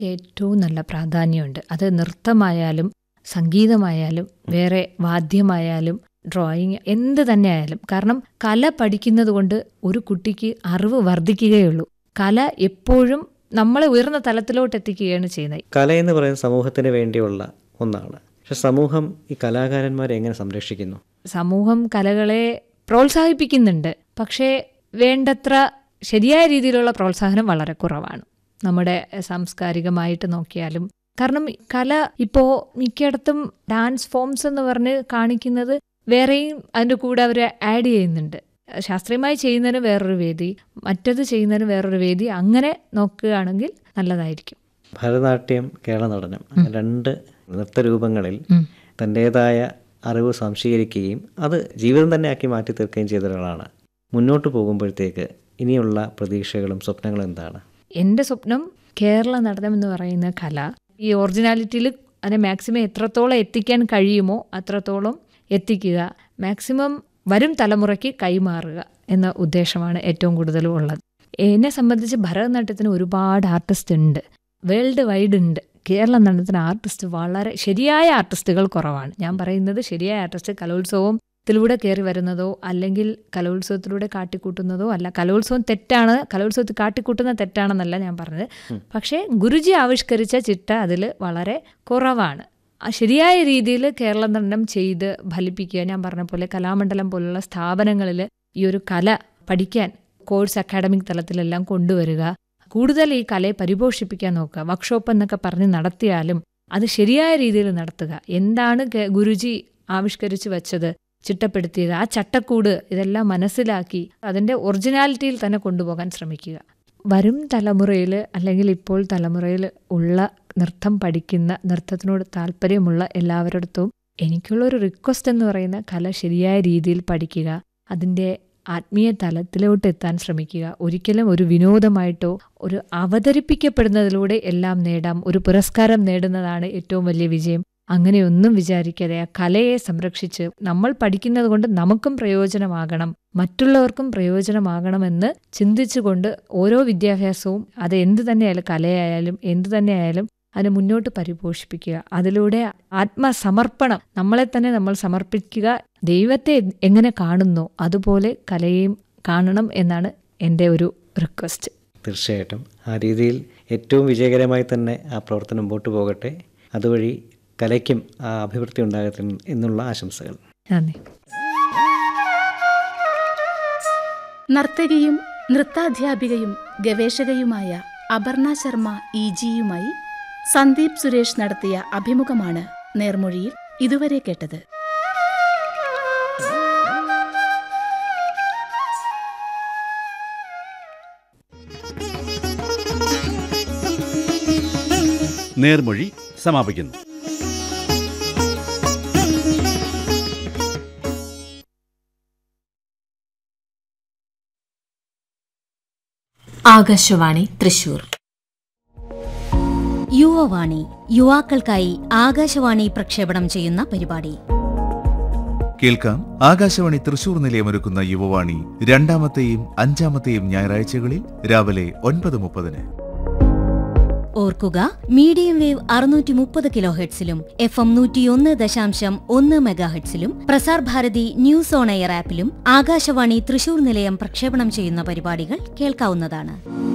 ഏറ്റവും നല്ല പ്രാധാന്യമുണ്ട് അത് നൃത്തമായാലും സംഗീതമായാലും വേറെ വാദ്യമായാലും ഡ്രോയിങ് എന്ത് തന്നെ ആയാലും കാരണം കല പഠിക്കുന്നത് കൊണ്ട് ഒരു കുട്ടിക്ക് അറിവ് വർദ്ധിക്കുകയുള്ളൂ കല എപ്പോഴും നമ്മളെ ഉയർന്ന തലത്തിലോട്ട് എത്തിക്കുകയാണ് ചെയ്യുന്നത് കല എന്ന് പറയുന്നത് സമൂഹത്തിന് വേണ്ടിയുള്ള ഒന്നാണ് പക്ഷെ സമൂഹം ഈ കലാകാരന്മാരെ എങ്ങനെ സംരക്ഷിക്കുന്നു സമൂഹം കലകളെ പ്രോത്സാഹിപ്പിക്കുന്നുണ്ട് പക്ഷേ വേണ്ടത്ര ശരിയായ രീതിയിലുള്ള പ്രോത്സാഹനം വളരെ കുറവാണ് നമ്മുടെ സാംസ്കാരികമായിട്ട് നോക്കിയാലും കാരണം കല ഇപ്പോൾ മിക്കയിടത്തും ഡാൻസ് ഫോംസ് എന്ന് പറഞ്ഞ് കാണിക്കുന്നത് വേറെയും അതിൻ്റെ കൂടെ അവർ ആഡ് ചെയ്യുന്നുണ്ട് ശാസ്ത്രീയമായി ചെയ്യുന്നതിന് വേറൊരു വേദി മറ്റത് ചെയ്യുന്നതിന് വേറൊരു വേദി അങ്ങനെ നോക്കുകയാണെങ്കിൽ നല്ലതായിരിക്കും ഭരതനാട്യം കേരള നടനം അങ്ങനെ രണ്ട് നൃത്തരൂപങ്ങളിൽ ഉം. തൻ്റേതായ അറിവ് സംശീകരിക്കുകയും അത് ജീവിതം തന്നെ ആക്കി മാറ്റി തീർക്കുകയും ചെയ്ത ഒരാളാണ് മുന്നോട്ട് പോകുമ്പോഴത്തേക്ക് ഇനിയുള്ള പ്രതീക്ഷകളും സ്വപ്നങ്ങളും എന്താണ് എൻ്റെ സ്വപ്നം കേരള നടനം എന്ന് പറയുന്ന കല ഈ ഒറിജിനാലിറ്റിയിൽ അതിനെ മാക്സിമം എത്രത്തോളം എത്തിക്കാൻ കഴിയുമോ അത്രത്തോളം എത്തിക്കുക മാക്സിമം വരും തലമുറയ്ക്ക് കൈമാറുക എന്ന ഉദ്ദേശമാണ് ഏറ്റവും കൂടുതലും ഉള്ളത് എന്നെ സംബന്ധിച്ച് ഭരതനാട്യത്തിന് ഒരുപാട് ആർട്ടിസ്റ്റ് ഉണ്ട് വേൾഡ് വൈഡ് ഉണ്ട് കേരള നടനത്തിന് ആർട്ടിസ്റ്റ് വളരെ ശരിയായ ആർട്ടിസ്റ്റുകൾ കുറവാണ് ഞാൻ പറയുന്നത് ശരിയായ ആർട്ടിസ്റ്റ് കലോത്സവം ത്തിലൂടെ കയറി വരുന്നതോ അല്ലെങ്കിൽ കലോത്സവത്തിലൂടെ കാട്ടിക്കൂട്ടുന്നതോ അല്ല കലോത്സവം തെറ്റാണ് കലോത്സവത്തിൽ കാട്ടിക്കൂട്ടുന്ന തെറ്റാണെന്നല്ല ഞാൻ പറഞ്ഞത് പക്ഷേ ഗുരുജി ആവിഷ്കരിച്ച ചിട്ട അതിൽ വളരെ കുറവാണ് ആ ശരിയായ രീതിയിൽ കേരള നടനം ചെയ്ത് ഫലിപ്പിക്കുക ഞാൻ പറഞ്ഞ പോലെ കലാമണ്ഡലം പോലുള്ള സ്ഥാപനങ്ങളിൽ ഈ ഒരു കല പഠിക്കാൻ കോഴ്സ് അക്കാഡമിക് തലത്തിലെല്ലാം കൊണ്ടുവരിക കൂടുതൽ ഈ കലയെ പരിപോഷിപ്പിക്കാൻ നോക്കുക വർക്ക്ഷോപ്പ് എന്നൊക്കെ പറഞ്ഞ് നടത്തിയാലും അത് ശരിയായ രീതിയിൽ നടത്തുക എന്താണ് കെ- ഗുരുജി ആവിഷ്കരിച്ച് വെച്ചത് ചിട്ടപ്പെടുത്തിയത് ആ ചട്ടക്കൂട് ഇതെല്ലാം മനസ്സിലാക്കി അതിൻ്റെ ഒറിജിനാലിറ്റിയിൽ തന്നെ കൊണ്ടുപോകാൻ ശ്രമിക്കുക വരും തലമുറയിൽ അല്ലെങ്കിൽ ഇപ്പോൾ തലമുറയിൽ ഉള്ള നൃത്തം പഠിക്കുന്ന നൃത്തത്തിനോട് താല്പര്യമുള്ള എല്ലാവരുടെ എനിക്കുള്ളൊരു റിക്വസ്റ്റ് എന്ന് പറയുന്ന കല ശരിയായ രീതിയിൽ പഠിക്കുക അതിൻ്റെ ആത്മീയ തലത്തിലോട്ട് എത്താൻ ശ്രമിക്കുക ഒരിക്കലും ഒരു വിനോദമായിട്ടോ ഒരു അവതരിപ്പിക്കപ്പെടുന്നതിലൂടെ എല്ലാം നേടാം ഒരു പുരസ്കാരം നേടുന്നതാണ് ഏറ്റവും വലിയ വിജയം അങ്ങനെയൊന്നും വിചാരിക്കാതെ ആ കലയെ സംരക്ഷിച്ച് നമ്മൾ പഠിക്കുന്നത് കൊണ്ട് നമുക്കും പ്രയോജനമാകണം മറ്റുള്ളവർക്കും പ്രയോജനമാകണമെന്ന് ചിന്തിച്ചുകൊണ്ട് ഓരോ വിദ്യാഭ്യാസവും അത് എന്ത് തന്നെയായാലും കലയായാലും എന്ത് തന്നെയായാലും അതിനെ മുന്നോട്ട് പരിപോഷിപ്പിക്കുക അതിലൂടെ ആത്മസമർപ്പണം നമ്മളെ തന്നെ നമ്മൾ സമർപ്പിക്കുക ദൈവത്തെ എങ്ങനെ കാണുന്നോ അതുപോലെ കലയെയും കാണണം എന്നാണ് എൻ്റെ ഒരു റിക്വസ്റ്റ് തീർച്ചയായിട്ടും ആ രീതിയിൽ ഏറ്റവും വിജയകരമായി തന്നെ ആ പ്രവർത്തനം മുമ്പോട്ട് പോകട്ടെ അതുവഴി കലയ്ക്കും ആ അഭിവൃദ്ധി ഉണ്ടാകട്ടെ എന്നുള്ള ആശംസകൾ നന്ദി നർത്തകിയും നൃത്താധ്യാപികയും ഗവേഷകയുമായ അപർണ ശർമ്മ ഇ ജിയുമായി സന്ദീപ് സുരേഷ് നടത്തിയ അഭിമുഖമാണ് നേർമൊഴിയിൽ ഇതുവരെ കേട്ടത് നേർമൊഴി സമാപിക്കുന്നു ആകാശവാണി തൃശൂർ യുവവാണി യുവാക്കൾക്കായി ആകാശവാണി പ്രക്ഷേപണം ചെയ്യുന്ന പരിപാടി കേൾക്കാം ആകാശവാണി തൃശൂർ നിലയമൊരുക്കുന്ന യുവവാണി രണ്ടാമത്തെയും അഞ്ചാമത്തെയും ഞായറാഴ്ചകളിൽ രാവിലെ ഒൻപത് മുപ്പതിന് ഓർക്കുക മീഡിയം വേവ് അറുന്നൂറ്റി മുപ്പത് കിലോ ഹെഡ്സിലും എഫ് എം നൂറ്റിയൊന്ന് ദശാംശം ഒന്ന് മെഗാഹെഡ്സിലും Prasar Bharati news on air ആപ്പിലും ആകാശവാണി തൃശൂർ നിലയം പ്രക്ഷേപണം ചെയ്യുന്ന പരിപാടികൾ കേൾക്കാവുന്നതാണ്